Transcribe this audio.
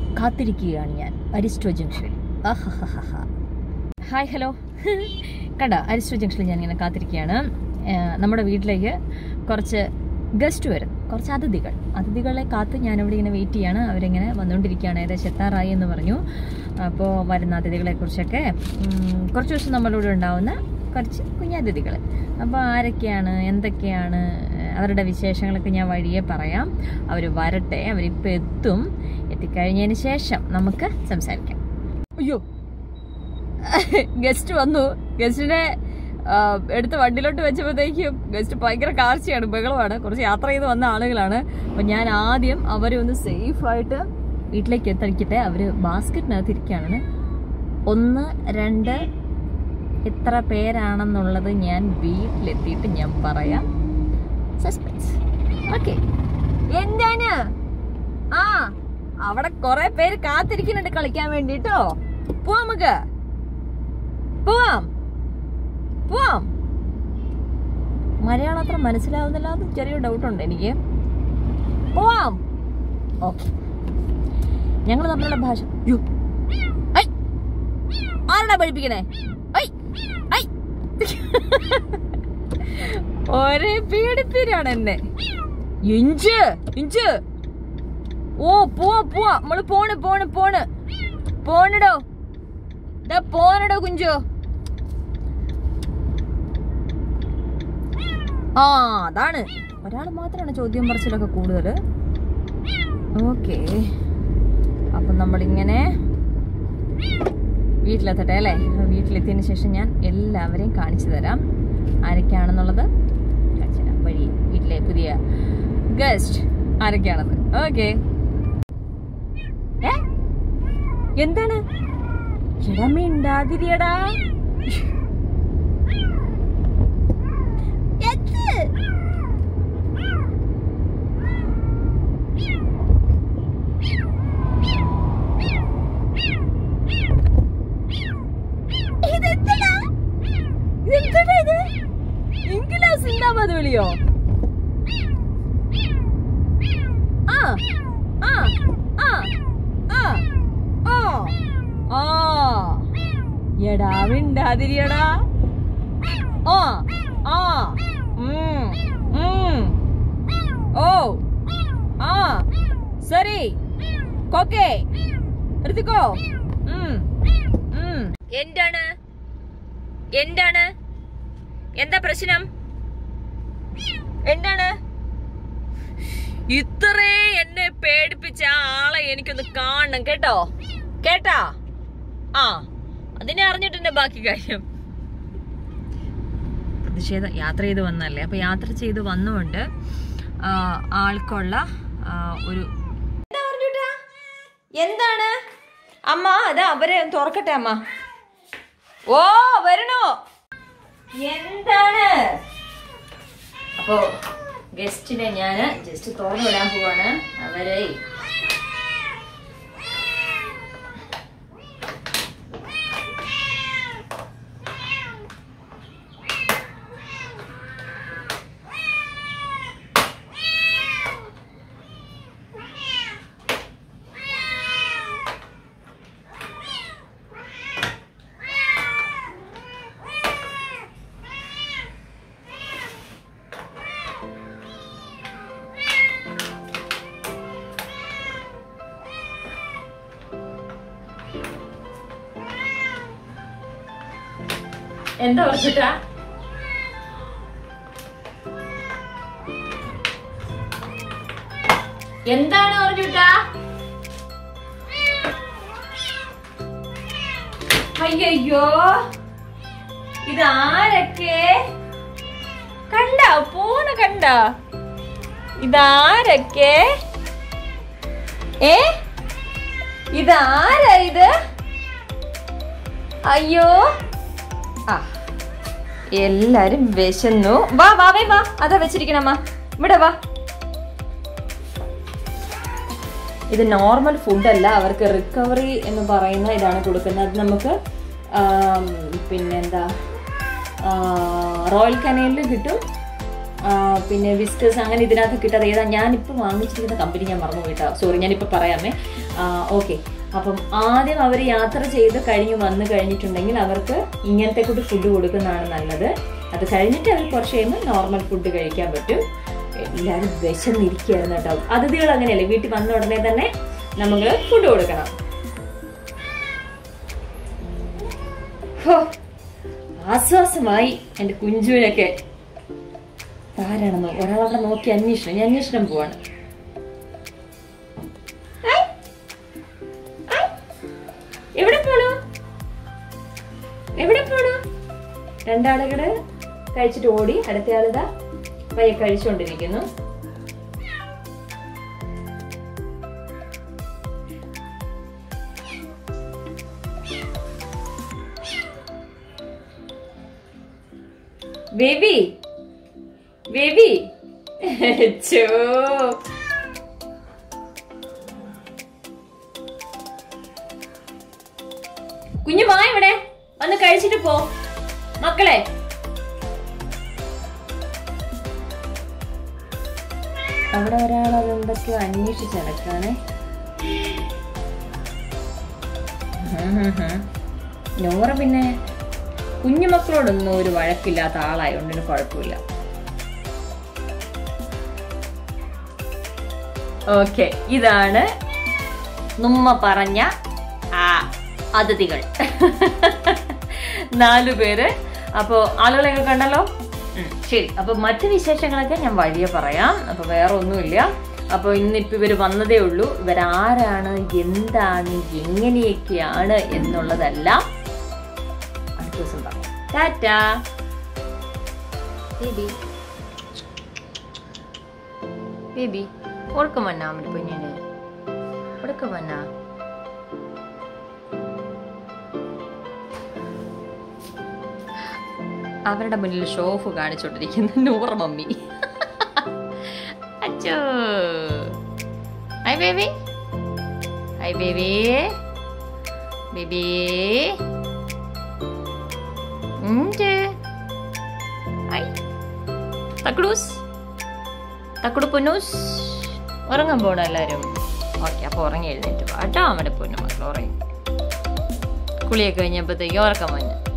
കാത്തിരിക്കുകയാണ് ഞാൻ അരിസ്റ്റോ ജംഗ്ഷനിൽ ആഹാഹാഹാ. ഹായ് ഹലോ കണ്ട അരിസ്റ്റോ ജംഗ്ഷനിൽ ഞാൻ ഇങ്ങനെ കാത്തിരിക്കുകയാണ് ഏഹ് നമ്മുടെ വീട്ടിലേക്ക് കുറച്ച് ഗസ്റ്റ് വരും കുറച്ച് അതിഥികൾ അതിഥികളെ കാത്ത് ഞാനിവിടെ ഇങ്ങനെ വെയിറ്റ് ചെയ്യാണ് അവരിങ്ങനെ വന്നുകൊണ്ടിരിക്കുകയാണ് ഏകദേശം എത്താറായി എന്ന് പറഞ്ഞു അപ്പോൾ വരുന്ന അതിഥികളെ കുറിച്ചൊക്കെ ഉം, കുറച്ച് ദിവസം നമ്മളിവിടെ ഉണ്ടാവുന്ന കുറച്ച് കുഞ്ഞതിഥികൾ അപ്പോൾ ആരൊക്കെയാണ് എന്തൊക്കെയാണ് അവരുടെ വിശേഷങ്ങളൊക്കെ ഞാൻ വഴിയെ പറയാം അവർ വരട്ടെ അവരിപ്പോൾ എത്തും എത്തിക്കഴിഞ്ഞതിന് ശേഷം നമുക്ക് സംസാരിക്കാം അയ്യോ ഗസ്റ്റ് വന്നു ഗസ്റ്റിനെ ആ, എടുത്ത് വണ്ടിയിലോട്ട് വെച്ചപ്പോഴത്തേക്കും ഗസ്റ്റ് ഭയങ്കര കാർച്ചയാണ് ബഹളമാണ് കുറച്ച് യാത്ര ചെയ്ത് വന്ന ആളുകളാണ് അപ്പം ഞാൻ ആദ്യം അവരെ ഒന്ന് സേഫായിട്ട് വീട്ടിലേക്ക് എത്തിക്കട്ടെ അവർ ബാസ്ക്കറ്റിനകത്ത് ഇരിക്കുകയാണ് ഒന്ന് രണ്ട് എത്ര പേരാണെന്നുള്ളത് ഞാൻ വീട്ടിലെത്തിയിട്ട് ഞാൻ പറയാം സസ്പെൻസ് ഓക്കെ എന്താണ് ആ അവിടെ കുറെ പേര് കാത്തിരിക്കുന്നുണ്ട് കളിക്കാൻ വേണ്ടിട്ടോ പോവാം നമുക്ക് പോവാം പോവാം മലയാളം അത്ര മനസ്സിലാവുന്നില്ല എന്ന് ചെറിയ ഡൗട്ടുണ്ട് എനിക്ക് പോവാം ഓക്കെ ഞങ്ങൾ തമ്മിലുള്ള ഭാഷ യ്യോ. ഐ. ആരടാ പഠിപ്പിക്കണേ ഐ. ഐ. ഒരേ പീഡിപ്പിരാണ് എന്നെ ഇഞ്ച് ഇഞ്ച് ഓ പോവാ പോവാ നമ്മള് പോണ് പോണ് പോണ് പോണടോ ദാ പോണടോ കുഞ്ചോ ആ അതാണ് ഒരാൾ മാത്രമാണ് ചോദ്യം പറച്ചിലൊക്കെ കൂടുതൽ ഓക്കെ അപ്പം നമ്മളിങ്ങനെ വീട്ടിലെത്തട്ടെ അല്ലേ വീട്ടിലെത്തിയതിന് ശേഷം ഞാൻ എല്ലാവരെയും കാണിച്ചു തരാം ആരൊക്കെയാണെന്നുള്ളത് കാണിച്ചു തരാം വഴി വീട്ടിലെ പുതിയ ഗസ്റ്റ് ആരൊക്കെയാണെന്ന് ഓക്കെ എന്താണ് എടാ മിണ്ടാതിരിയടാ എത്ത്. ഇതെന്താടാ? ഇതെന്താടാ ഇത്? എങ്കിലാ സിന്ദാബാദ് വിളിയോ ആ ആ ആ ആ ആ ആ എടാ മിണ്ടാതിരിയടാ ആ ആ ഉം ഉം ഓ ആ സരി കൊക്കെ എടുത്തിക്കോ ഉം ഉം എന്താണ് എന്താണ് എന്താ പ്രശ്നം എന്താണ് ഇത്രേ എന്നെ പേടിപ്പിച്ച ആ ആളെ എനിക്കൊന്ന് കാണണം കേട്ടോ കേട്ടാ ആ അതിനെ അറിഞ്ഞിട്ടുണ്ട് ബാക്കി കാര്യം പ്രതിഷേധ യാത്ര ചെയ്ത് വന്നല്ലേ അപ്പൊ യാത്ര ചെയ്ത് വന്നുകൊണ്ട് ആ, ആൾക്കുള്ള ആ, ഒരു എന്താ പറഞ്ഞൂട്ടാ? എന്താണ് അമ്മ അതാ അവരെ തുറക്കട്ടെ അമ്മ ഓ വരണോ എന്താണ് അപ്പോ ഗസ്റ്റിനെ ഞാൻ ജസ്റ്റ് തുറന്നു വിടാൻ പോവാണ് അവരെ എന്താ പറഞ്ഞിട്ടാ എന്താണ് പറഞ്ഞിട്ടാ അയ്യോ ഇതാരൊക്കെ കണ്ട പോണ കണ്ട ഇതാരൊക്കെ ഏ ഇതാരാ ഇത് അയ്യോ ആ എല്ലാരും വിശന്നു വാ വാവേ വാ അതാ വെച്ചിരിക്കണമ്മ ഇവിടെ വാ ഇത് നോർമൽ ഫുഡല്ല അവർക്ക് റിക്കവറി എന്ന് പറയുന്ന ഇതാണ് കൊടുക്കുന്നത് അത് നമുക്ക് ആം, പിന്നെന്താ ആ, റോയൽ കനയിലും കിട്ടും ആ, പിന്നെ വിസ്കസ് അങ്ങനെ ഇതിനകത്ത് കിട്ടാതെ ഏതാ ഞാനിപ്പോൾ വാങ്ങിച്ചിരിക്കുന്ന കമ്പനി ഞാൻ മറന്നു പോയിട്ടാ സോറി ഞാനിപ്പോൾ പറയാമേ ഓക്കെ അപ്പം ആദ്യം അവർ യാത്ര ചെയ്ത് കഴിഞ്ഞ് വന്നു കഴിഞ്ഞിട്ടുണ്ടെങ്കിൽ അവർക്ക് ഇങ്ങനത്തെ കൂടി ഫുഡ് കൊടുക്കുന്നതാണ് നല്ലത് അത് കഴിഞ്ഞിട്ട് അവർ കുറച്ച് കഴിയുമ്പോൾ നോർമൽ ഫുഡ് കഴിക്കാൻ പറ്റും എല്ലാവരും വിശന്നിരിക്കുകയായിരുന്നു കേട്ടോ അതിഥികൾ അങ്ങനെയല്ലേ വീട്ടിൽ വന്ന ഉടനെ തന്നെ നമുക്ക് ഫുഡ് കൊടുക്കണം ഹോ, ആശ്വാസമായി എൻ്റെ കുഞ്ചുവിനൊക്കെ ആരാണെന്നോ ഒരാളവിടെ നോക്കി അന്വേഷണം ഞാൻ അന്വേഷണം പോവാണ് ഹായ്. ഹായ്. എവിടെ പോണു എവിടെ പോണു രണ്ടാളുകള് കഴിച്ചിട്ട് ഓടി അടുത്ത ആളിതാ പയ്യെ കഴിച്ചുകൊണ്ടിരിക്കുന്നു ബേബി ബേബി ചോ കുഞ്ഞു വാ ഇവിടെ വന്ന് കഴിച്ചിട്ട് പോ മക്കളെ അവിടെ ഒരാൾ അതെന്തൊക്കെയോ അന്വേഷിച്ചടക്കാണേ നോറ പിന്നെ കുഞ്ഞുമക്കളോടൊന്നും ഒരു വഴക്കില്ലാത്ത ആളായതുകൊണ്ടിന് കുഴപ്പമില്ല ഓക്കെ ഇതാണ് നമ്മ പറഞ്ഞ ആ അതിഥികൾ നാലു പേര് അപ്പോൾ ആളുകളെയൊക്കെ കണ്ടല്ലോ ഉം, ശരി അപ്പൊ മറ്റു വിശേഷങ്ങളൊക്കെ ഞാൻ വഴിയെ പറയാം അപ്പൊ വേറെ ഒന്നുമില്ല അപ്പോൾ ഇന്നിപ്പോൾ ഇവർ വന്നതേ ഉള്ളൂ ഇവരാരാണ് എന്താണ് എങ്ങനെയൊക്കെയാണ് എന്നുള്ളതെല്ലാം അടുത്ത ദിവസം പറയാം ടാറ്റാ ബേബി ബേബി ഓർക്കുമന്നാ അമ്മ കുഞ്ഞിന് ഓർക്കുമന്നാ അവരുടെ മുന്നിൽ ഷോഫ് കാണിച്ചോണ്ടിരിക്കുന്ന നൂറ് മമ്മി അച്ചോ hi baby hi baby baby ഉണ്ട് ഹൈ തക്കുടൂസ് തക്കുടു പൊന്നൂസ് ഉറങ്ങാൻ പോണോ എല്ലാവരും ഓക്കെ അപ്പോൾ ഉറങ്ങി എഴുന്നേറ്റ് വാ കേട്ടോ നമ്മുടെ പൊന്നു മക്കൾ ഉറങ്ങി കുളിയൊക്കെ കഴിഞ്ഞപ്പോഴത്തേക്കും ഉറക്കം വന്നു